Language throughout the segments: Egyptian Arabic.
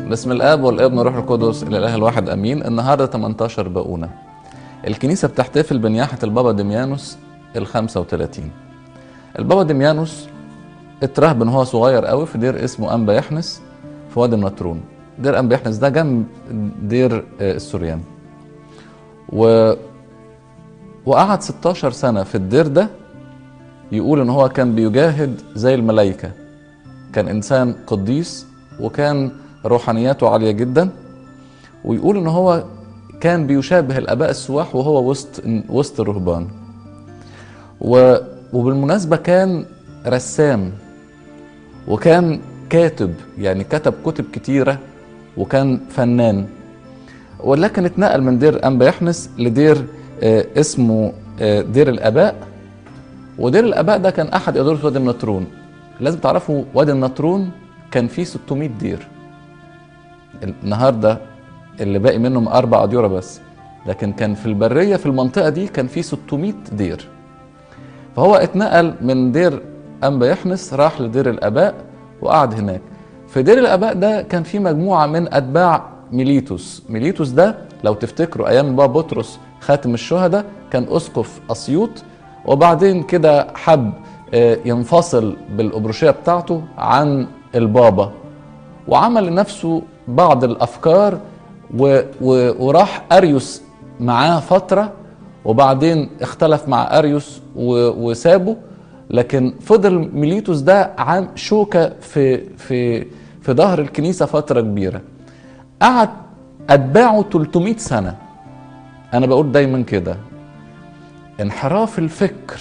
بسم الاب والابن والروح القدس الاله الواحد امين النهارده 18 باونه الكنيسه بتحتفل بنياحه البابا دميانوس ال 35 البابا دميانوس اترهبن وهو صغير قوي في دير اسمه انبا يحنس في وادي النطرون دير انبا يحنس ده جنب دير السوريان و وقعد 16 سنه في الدير ده يقول ان هو كان بيجاهد زي الملائكه كان انسان قديس وكان روحانياته عاليه جدا ويقول ان هو كان بيشابه الاباء السواح وهو وسط وسط الرهبان و وبالمناسبه كان رسام وكان كاتب يعني كتب كتب كتيره وكان فنان ولكن اتنقل من دير انبا يحنس لدير آه اسمه آه دير الاباء ودير الاباء ده كان احد اداره وادي النطرون لازم تعرفوا وادي النطرون كان فيه 600 دير النهارده اللي باقي منهم اربع اديره بس لكن كان في البريه في المنطقه دي كان فيه 600 دير فهو اتنقل من دير انبا يحنس راح لدير الاباء وقعد هناك في دير الاباء ده كان في مجموعه من اتباع ميليتوس ميليتوس ده لو تفتكروا ايام بابا بطرس خاتم الشهداء كان اسقف اسيوط وبعدين كده حب ينفصل بالابروشيه بتاعته عن البابا وعمل لنفسه بعض الافكار و و وراح اريوس معاه فتره وبعدين اختلف مع اريوس و وسابه لكن فضل ميليتوس ده عام شوكه في في في ظهر الكنيسه فتره كبيره قعد اتباعه 300 سنه انا بقول دايما كده انحراف الفكر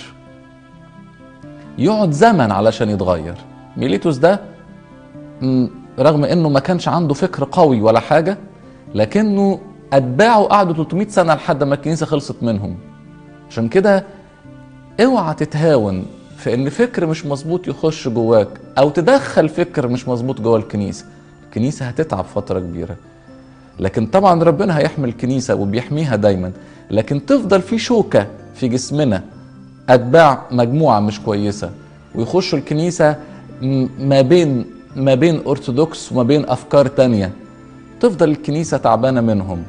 يقعد زمن علشان يتغير ميليتوس ده رغم انه ما كانش عنده فكر قوي ولا حاجه لكنه اتباعه قعدوا 300 سنه لحد ما الكنيسه خلصت منهم عشان كده اوعى تتهاون في ان فكر مش مظبوط يخش جواك او تدخل فكر مش مظبوط جوه الكنيسه الكنيسه هتتعب فتره كبيره لكن طبعا ربنا هيحمي الكنيسه وبيحميها دايما لكن تفضل في شوكه في جسمنا اتباع مجموعه مش كويسه ويخشوا الكنيسه ما بين ما بين ارثوذكس وما بين افكار تانية تفضل الكنيسه تعبانه منهم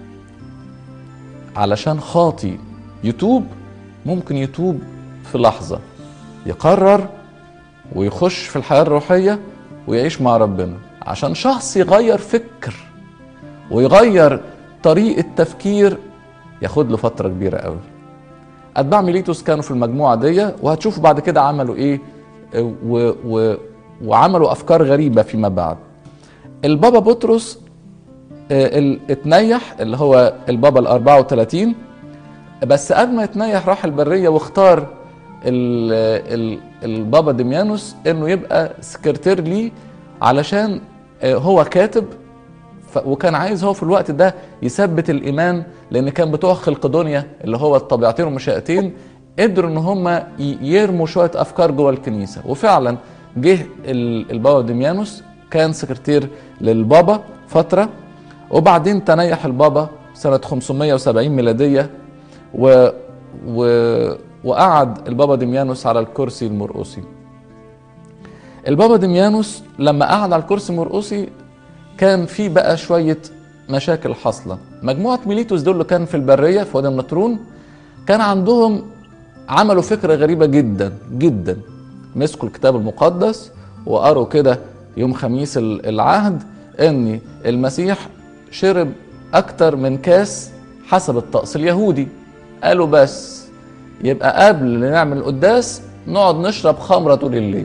علشان خاطي يتوب ممكن يتوب في لحظه يقرر ويخش في الحياه الروحيه ويعيش مع ربنا عشان شخص يغير فكر ويغير طريقه تفكير ياخد له فتره كبيره قوي اتباع ميليتوس كانوا في المجموعه دي وهتشوفوا بعد كده عملوا ايه و و وعملوا افكار غريبه فيما بعد البابا بطرس اتنيح اللي هو البابا ال 34 بس قبل ما يتنيح راح البريه واختار ال ال البابا دميانوس انه يبقى سكرتير ليه علشان هو كاتب وكان عايز هو في الوقت ده يثبت الايمان لان كان بتوع خلقدونيا اللي هو الطبيعتين والمشيئتين قدروا ان هم يرموا شويه افكار جوه الكنيسه وفعلا جه البابا دميانوس كان سكرتير للبابا فتره وبعدين تنيح البابا سنه 570 ميلاديه و, و وقعد البابا دميانوس على الكرسي المرقسي البابا دميانوس لما قعد على الكرسي المرقسي كان في بقى شويه مشاكل حاصله مجموعه ميليتوس دول اللي كان في البريه في وادي النطرون كان عندهم عملوا فكره غريبه جدا جدا مسكوا الكتاب المقدس وقروا كده يوم خميس العهد ان المسيح شرب اكتر من كاس حسب الطقس اليهودي قالوا بس يبقى قبل نعمل القداس نقعد نشرب خمره طول الليل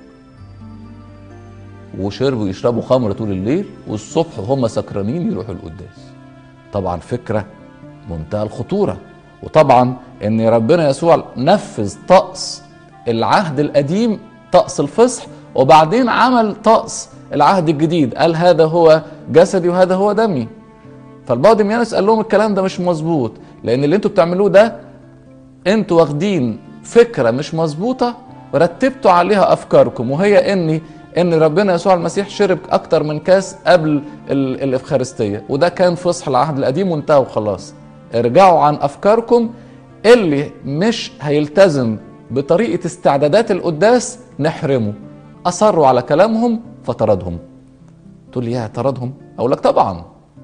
وشربوا يشربوا خمره طول الليل والصبح وهم سكرانين يروحوا القداس طبعا فكره منتهى الخطوره وطبعا ان ربنا يسوع نفذ طقس العهد القديم طقس الفصح وبعدين عمل طقس العهد الجديد قال هذا هو جسدي وهذا هو دمي فالبعض دميانوس قال لهم الكلام ده مش مظبوط لان اللي انتوا بتعملوه ده انتوا واخدين فكره مش مظبوطه ورتبتوا عليها افكاركم وهي اني ان ربنا يسوع المسيح شرب اكتر من كاس قبل الافخارستيه وده كان فصح العهد القديم وانتهى وخلاص ارجعوا عن افكاركم اللي مش هيلتزم بطريقه استعدادات القداس نحرمه اصروا على كلامهم فطردهم تقول لي يا اعتراضهم اقول لك طبعا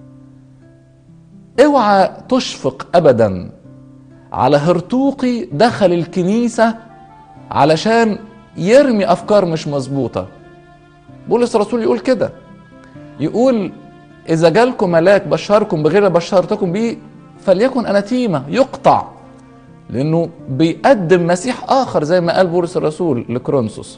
اوعى تشفق ابدا على هرطوقي دخل الكنيسه علشان يرمي افكار مش مظبوطه بولس الرسول يقول كده يقول اذا جالكم ملاك بشركم بغير بشرتكم به فليكن اناتيما يقطع لانه بيقدم مسيح اخر زي ما قال بولس الرسول لكرونسوس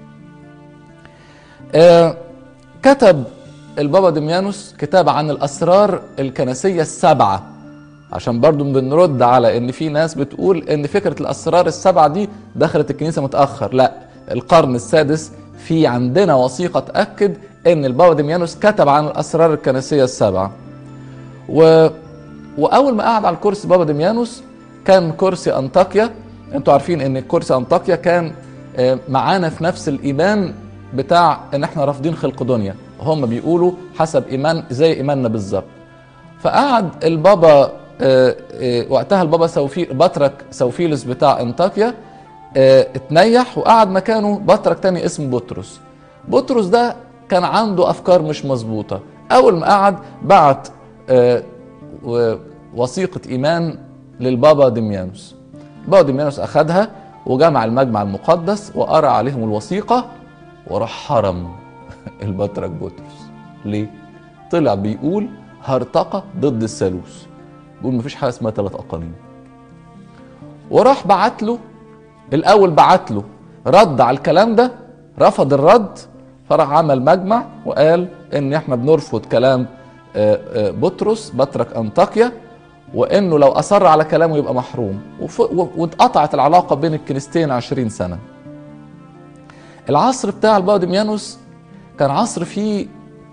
آه كتب البابا دميانوس كتاب عن الاسرار الكنسيه السبعه عشان برضو بنرد على ان في ناس بتقول ان فكره الاسرار السبعه دي دخلت الكنيسه متاخر لا القرن السادس في عندنا وثيقه تاكد ان البابا دميانوس كتب عن الاسرار الكنسيه السبعه و... واول ما قعد على الكرسي بابا دميانوس كان كرسي انطاكيا انتوا عارفين ان كرسي انطاكيا كان معانا في نفس الايمان بتاع ان احنا رافضين خلق دنيا هم بيقولوا حسب ايمان زي ايماننا بالظبط فقعد البابا وقتها البابا سوفي بطرك سوفيلوس بتاع انطاكيا اتنيح وقعد مكانه بطرك تاني اسمه بطرس بطرس ده كان عنده افكار مش مظبوطه اول ما قعد بعت وثيقه ايمان للبابا دميانوس بابا دميانوس اخذها وجمع المجمع المقدس وقرا عليهم الوثيقه وراح حرم البطرك بطرس ليه طلع بيقول هرطقه ضد الثالوث بيقول مفيش حاجه اسمها ثلاث اقانيم وراح بعت له الاول بعت له رد على الكلام ده رفض الرد فراح عمل مجمع وقال ان احنا بنرفض كلام بطرس بطرك انطاكيا وانه لو اصر على كلامه يبقى محروم واتقطعت العلاقه بين الكنيستين عشرين سنه العصر بتاع البابا دميانوس كان عصر فيه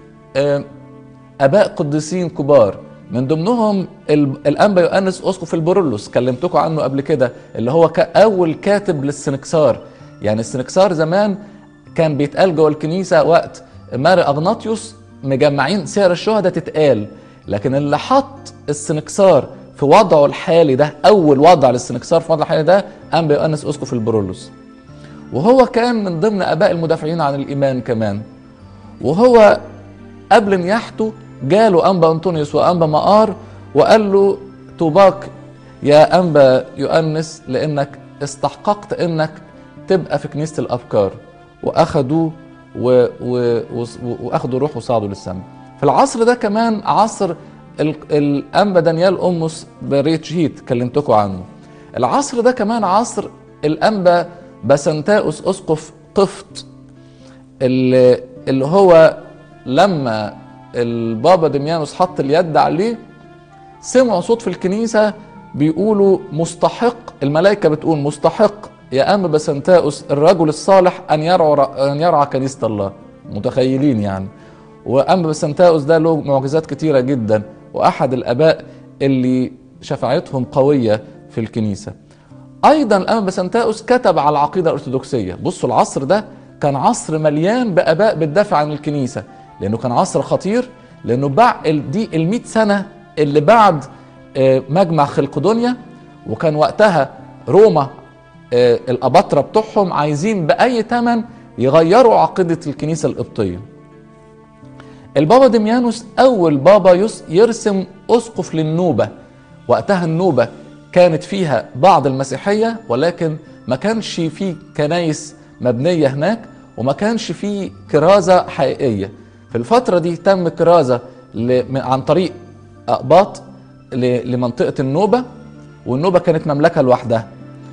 اباء قديسين كبار من ضمنهم الانبا يؤنس اسقف البرولوس كلمتكم عنه قبل كده اللي هو اول كاتب للسنكسار يعني السنكسار زمان كان بيتقال جوه الكنيسه وقت ماري اغناطيوس مجمعين سير الشهداء تتقال لكن اللي حط السنكسار في وضعه الحالي ده اول وضع للسنكسار في وضعه الحالي ده انبا يؤنس اسقف البرولوس وهو كان من ضمن اباء المدافعين عن الايمان كمان وهو قبل نياحته جاله انبا انطونيوس وانبا مقار وقال له طوباك يا انبا يؤنس لانك استحققت انك تبقى في كنيسه الافكار واخدوه و... و... و... واخدوا روح وصعدوا للسماء في العصر ده كمان عصر ال... الانبا دانيال امس بريت هيت كلمتكم عنه العصر ده كمان عصر الانبا بسنتاوس اسقف قفط اللي, اللي هو لما البابا دميانوس حط اليد عليه سمعوا صوت في الكنيسة بيقولوا مستحق الملائكة بتقول مستحق يا أم بسنتاوس الرجل الصالح أن يرعى أن يرعى كنيسة الله متخيلين يعني وأم بسنتاوس ده له معجزات كتيرة جدا وأحد الآباء اللي شفاعتهم قوية في الكنيسة أيضا الأم بسنتاوس كتب على العقيدة الأرثوذكسية بصوا العصر ده كان عصر مليان بآباء بتدافع عن الكنيسة لانه كان عصر خطير لانه بعد دي ال سنه اللي بعد مجمع خلقدونيا وكان وقتها روما الاباطره بتوعهم عايزين باي ثمن يغيروا عقيده الكنيسه القبطيه. البابا دميانوس اول بابا يرسم اسقف للنوبه وقتها النوبه كانت فيها بعض المسيحيه ولكن ما كانش في كنايس مبنيه هناك وما كانش في كرازه حقيقيه في الفترة دي تم كرازة عن طريق أقباط لمنطقة النوبة والنوبة كانت مملكة لوحدها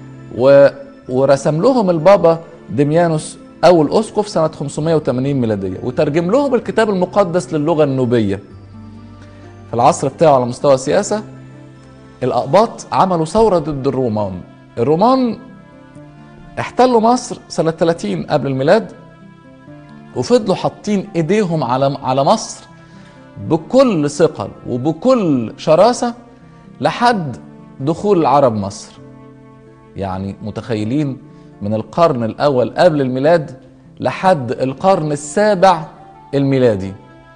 ورسم لهم البابا دميانوس أول أسقف سنة 580 ميلادية وترجم لهم الكتاب المقدس للغة النوبية في العصر بتاعه على مستوى السياسة الأقباط عملوا ثورة ضد الرومان الرومان احتلوا مصر سنة 30 قبل الميلاد وفضلوا حاطين ايديهم على على مصر بكل ثقل وبكل شراسه لحد دخول العرب مصر. يعني متخيلين من القرن الاول قبل الميلاد لحد القرن السابع الميلادي.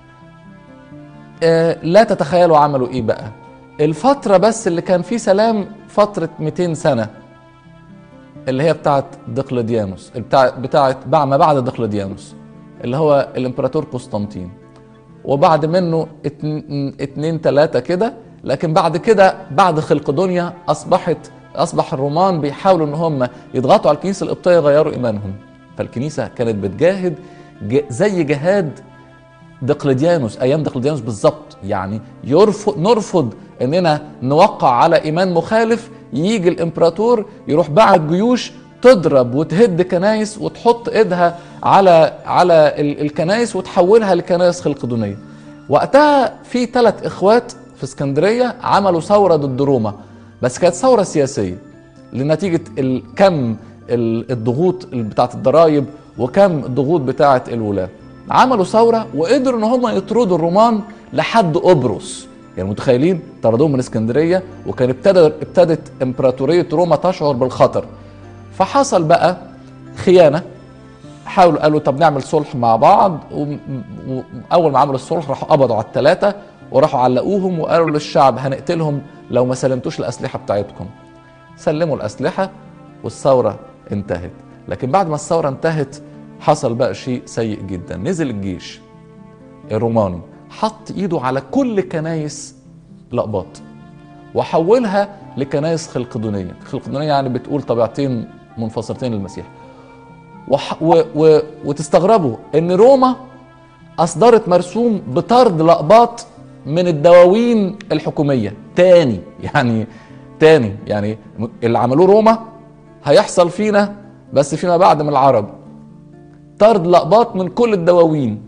آه لا تتخيلوا عملوا ايه بقى. الفتره بس اللي كان فيه سلام فتره 200 سنه اللي هي بتاعت دقلديانوس بتاع بتاعت ما بعد دقلديانوس اللي هو الامبراطور قسطنطين وبعد منه اتن- اتنين تلاتة كده لكن بعد كده بعد خلق دنيا اصبحت اصبح الرومان بيحاولوا ان هم يضغطوا على الكنيسه القبطيه يغيروا ايمانهم فالكنيسه كانت بتجاهد ج- زي جهاد دقلديانوس ايام دقلديانوس بالظبط يعني يرفض نرفض اننا نوقع على ايمان مخالف يجي الامبراطور يروح باعت جيوش تضرب وتهد كنايس وتحط ايدها على على ال- الكنايس وتحولها لكنايس خلقدونيه وقتها في ثلاث اخوات في اسكندريه عملوا ثوره ضد روما بس كانت ثوره سياسيه لنتيجه ال- كم ال- الضغوط بتاعت الضرائب وكم الضغوط بتاعت الولاة عملوا ثورة وقدروا ان هم يطردوا الرومان لحد قبرص يعني متخيلين طردوهم من اسكندرية وكان ابتدى ابتدت امبراطورية روما تشعر بالخطر فحصل بقى خيانة حاولوا قالوا طب نعمل صلح مع بعض واول ما عملوا الصلح راحوا قبضوا على الثلاثة وراحوا علقوهم وقالوا للشعب هنقتلهم لو ما سلمتوش الأسلحة بتاعتكم سلموا الأسلحة والثورة انتهت لكن بعد ما الثورة انتهت حصل بقى شيء سيء جدا نزل الجيش الروماني حط ايده على كل كنايس الأقباط وحولها لكنايس خلقدونية خلقدونية يعني بتقول طبيعتين منفصلتين للمسيح وح و و وتستغربوا ان روما اصدرت مرسوم بطرد الأقباط من الدواوين الحكومية تاني يعني تاني يعني اللي عملوه روما هيحصل فينا بس فيما بعد من العرب طرد الأقباط من كل الدواوين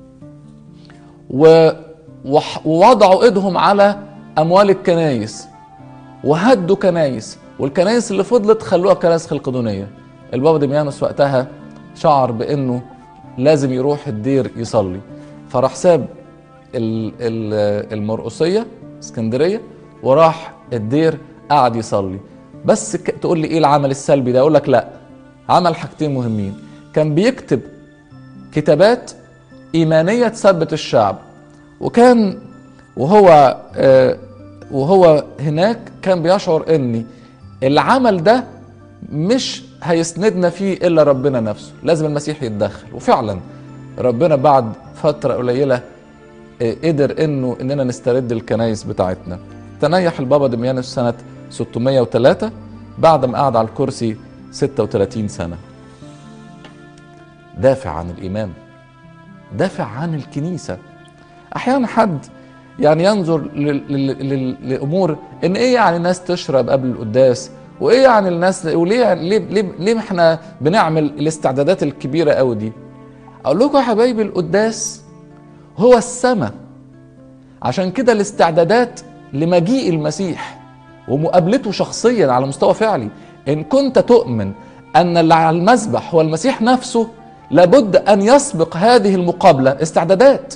و... وح... ووضعوا ايدهم على اموال الكنايس وهدوا كنايس والكنايس اللي فضلت خلوها كنايس خلقدونيه البابا دميانوس وقتها شعر بانه لازم يروح الدير يصلي فراح ساب ال... ال... المرقصيه اسكندريه وراح الدير قعد يصلي بس ك... تقول لي ايه العمل السلبي ده اقول لك لا عمل حاجتين مهمين كان بيكتب كتابات ايمانيه تثبت الشعب وكان وهو آه وهو هناك كان بيشعر ان العمل ده مش هيسندنا فيه الا ربنا نفسه لازم المسيح يتدخل وفعلا ربنا بعد فتره قليله آه قدر انه اننا نسترد الكنايس بتاعتنا تنيح البابا دميانوس سنه 603 بعد ما قعد على الكرسي 36 سنه دافع عن الايمان دافع عن الكنيسه احيانا حد يعني ينظر لامور ان ايه يعني الناس تشرب قبل القداس وايه يعني الناس وليه يعني ليه ليه ليه احنا بنعمل الاستعدادات الكبيره قوي دي اقول لكم يا حبايبي القداس هو السماء عشان كده الاستعدادات لمجيء المسيح ومقابلته شخصيا على مستوى فعلي ان كنت تؤمن ان اللي على المذبح هو المسيح نفسه لابد ان يسبق هذه المقابله استعدادات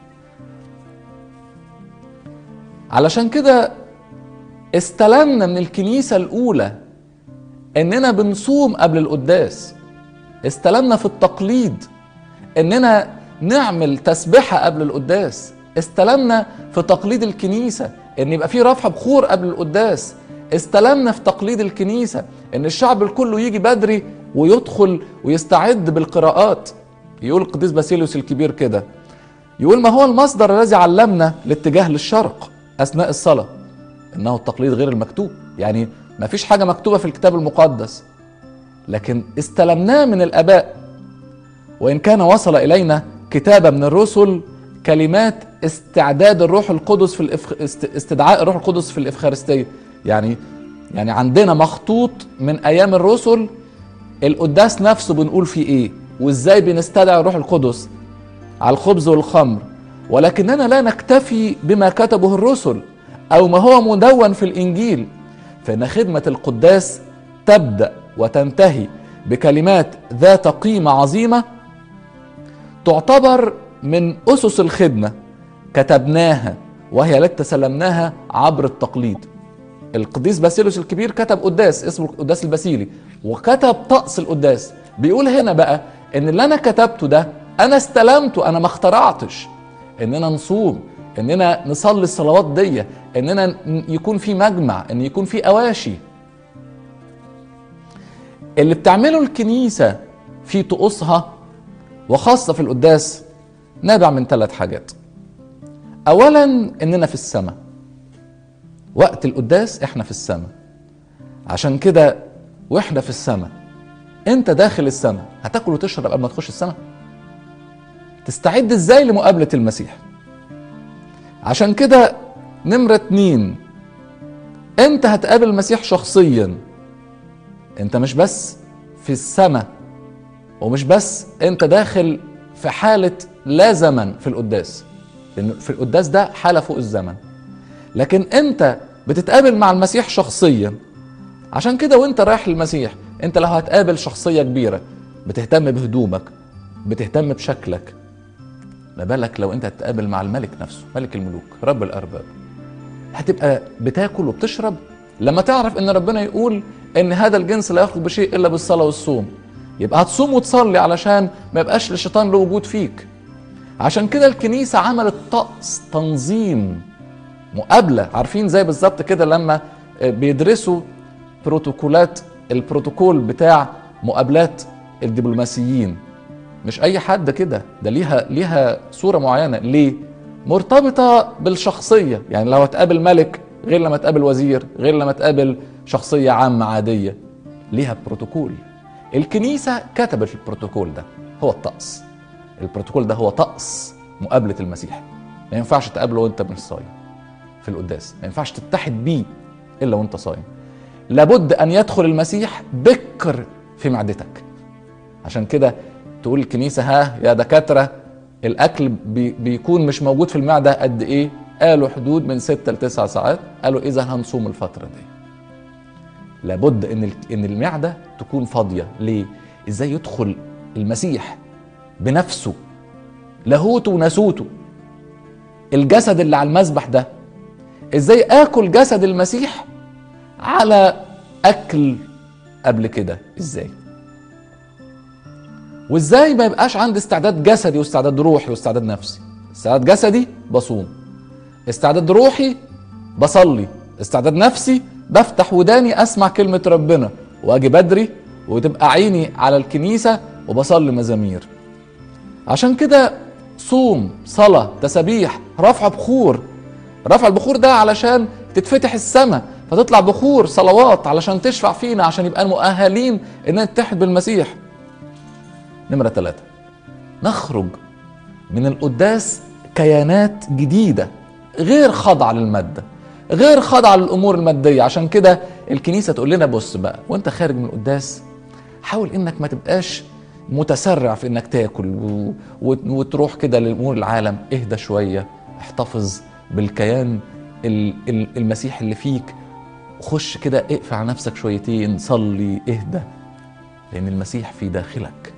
علشان كده استلمنا من الكنيسة الأولى إننا بنصوم قبل القداس استلمنا في التقليد إننا نعمل تسبحة قبل القداس استلمنا في تقليد الكنيسة إن يبقى في رفع بخور قبل القداس استلمنا في تقليد الكنيسة إن الشعب الكل يجي بدري ويدخل ويستعد بالقراءات يقول القديس باسيليوس الكبير كده يقول ما هو المصدر الذي علمنا الاتجاه للشرق اثناء الصلاه انه التقليد غير المكتوب يعني ما فيش حاجه مكتوبه في الكتاب المقدس لكن استلمناه من الاباء وان كان وصل الينا كتابه من الرسل كلمات استعداد الروح القدس في الإفخ... استدعاء الروح القدس في الافخارستيه يعني يعني عندنا مخطوط من ايام الرسل القداس نفسه بنقول فيه ايه وازاي بنستدعي الروح القدس على الخبز والخمر ولكننا لا نكتفي بما كتبه الرسل او ما هو مدون في الانجيل فان خدمه القداس تبدا وتنتهي بكلمات ذات قيمه عظيمه تعتبر من اسس الخدمه كتبناها وهي التي تسلمناها عبر التقليد القديس باسيلوس الكبير كتب قداس اسمه القداس الباسيلي وكتب طقس القداس بيقول هنا بقى ان اللي انا كتبته ده انا استلمته انا ما اخترعتش اننا نصوم اننا نصلي الصلوات دي اننا يكون في مجمع ان يكون في اواشي اللي بتعمله الكنيسة في طقوسها وخاصة في القداس نابع من ثلاث حاجات اولا اننا في السماء وقت القداس احنا في السماء عشان كده واحنا في السماء انت داخل السماء هتاكل وتشرب قبل ما تخش السماء تستعد ازاي لمقابله المسيح عشان كده نمره اتنين انت هتقابل المسيح شخصيا انت مش بس في السماء ومش بس انت داخل في حالة لا زمن في القداس لان في القداس ده حالة فوق الزمن لكن انت بتتقابل مع المسيح شخصيا عشان كده وانت رايح للمسيح انت لو هتقابل شخصية كبيرة بتهتم بهدومك بتهتم بشكلك ما بالك لو انت هتتقابل مع الملك نفسه ملك الملوك رب الارباب هتبقى بتاكل وبتشرب لما تعرف ان ربنا يقول ان هذا الجنس لا يخرج بشيء الا بالصلاه والصوم يبقى هتصوم وتصلي علشان ما يبقاش للشيطان له وجود فيك عشان كده الكنيسه عملت طقس تنظيم مقابله عارفين زي بالظبط كده لما بيدرسوا بروتوكولات البروتوكول بتاع مقابلات الدبلوماسيين مش اي حد كده ده ليها ليها صوره معينه ليه مرتبطه بالشخصيه يعني لو هتقابل ملك غير لما تقابل وزير غير لما تقابل شخصيه عامه عاديه ليها بروتوكول الكنيسه كتبت البروتوكول ده هو الطقس البروتوكول ده هو طقس مقابله المسيح ما ينفعش تقابله وانت مش صايم في القداس ما ينفعش تتحد بيه الا وانت صايم لابد ان يدخل المسيح بكر في معدتك عشان كده تقول الكنيسه ها يا دكاتره الاكل بي بيكون مش موجود في المعده قد ايه قالوا حدود من ستة لتسعة ساعات قالوا اذا هنصوم الفتره دي لابد ان ان المعده تكون فاضيه ليه ازاي يدخل المسيح بنفسه لاهوته وناسوته الجسد اللي على المذبح ده ازاي اكل جسد المسيح على اكل قبل كده ازاي وازاي ما يبقاش عندي استعداد جسدي واستعداد روحي واستعداد نفسي استعداد جسدي بصوم استعداد روحي بصلي استعداد نفسي بفتح وداني اسمع كلمة ربنا واجي بدري وتبقى عيني على الكنيسة وبصلي مزامير عشان كده صوم صلاة تسابيح رفع بخور رفع البخور ده علشان تتفتح السماء فتطلع بخور صلوات علشان تشفع فينا عشان يبقى مؤهلين ان نتحد بالمسيح نمرة ثلاثة نخرج من القداس كيانات جديدة غير خاضعة للمادة غير خاضعة للأمور المادية عشان كده الكنيسة تقول لنا بص بقى وانت خارج من القداس حاول انك ما تبقاش متسرع في انك تاكل و... و... وتروح كده لامور العالم اهدى شويه احتفظ بالكيان ال... ال... المسيح اللي فيك خش كده اقفل على نفسك شويتين صلي اهدى لان المسيح في داخلك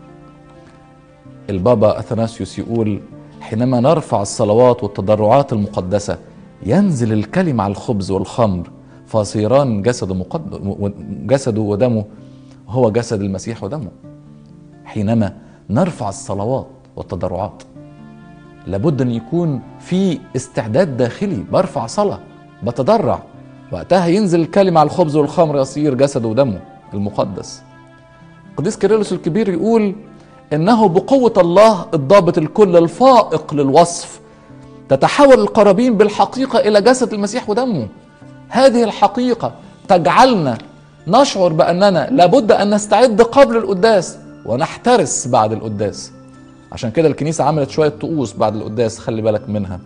البابا اثناسيوس يقول حينما نرفع الصلوات والتضرعات المقدسه ينزل الكلمه على الخبز والخمر فصيران جسده مقد... جسده ودمه هو جسد المسيح ودمه حينما نرفع الصلوات والتضرعات لابد ان يكون في استعداد داخلي برفع صلاه بتضرع وقتها ينزل الكلمه على الخبز والخمر يصير جسده ودمه المقدس قديس كيرلس الكبير يقول انه بقوه الله الضابط الكل الفائق للوصف تتحول القرابين بالحقيقه الى جسد المسيح ودمه هذه الحقيقه تجعلنا نشعر باننا لابد ان نستعد قبل القداس ونحترس بعد القداس عشان كده الكنيسة عملت شوية طقوس بعد القداس خلي بالك منها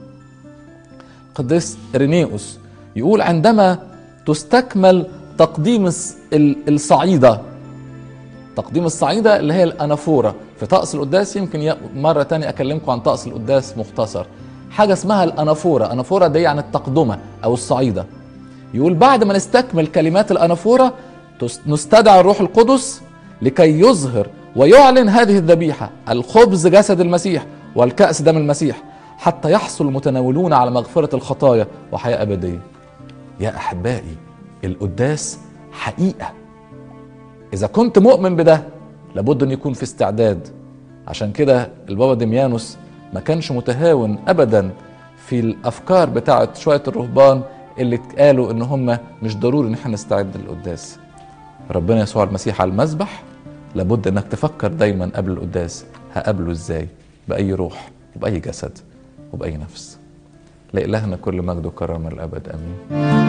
قديس رينيوس يقول عندما تستكمل تقديم الصعيدة تقديم الصعيدة اللي هي الأنافورة في طقس القداس يمكن مرة تانية أكلمكم عن طقس القداس مختصر حاجة اسمها الأنافورة أنافورة دي يعني التقدمة أو الصعيدة يقول بعد ما نستكمل كلمات الأنافورة نستدعي الروح القدس لكي يظهر ويعلن هذه الذبيحة الخبز جسد المسيح والكأس دم المسيح حتى يحصل المتناولون على مغفرة الخطايا وحياة أبدية يا أحبائي القداس حقيقة إذا كنت مؤمن بده لابد أن يكون في استعداد عشان كده البابا دميانوس ما كانش متهاون أبدا في الأفكار بتاعت شوية الرهبان اللي قالوا إن هم مش ضروري إن احنا نستعد للقداس ربنا يسوع المسيح على المذبح لابد انك تفكر دايما قبل القداس هقابله ازاي باي روح وباي جسد وباي نفس لإلهنا كل مجد وكرامة الأبد آمين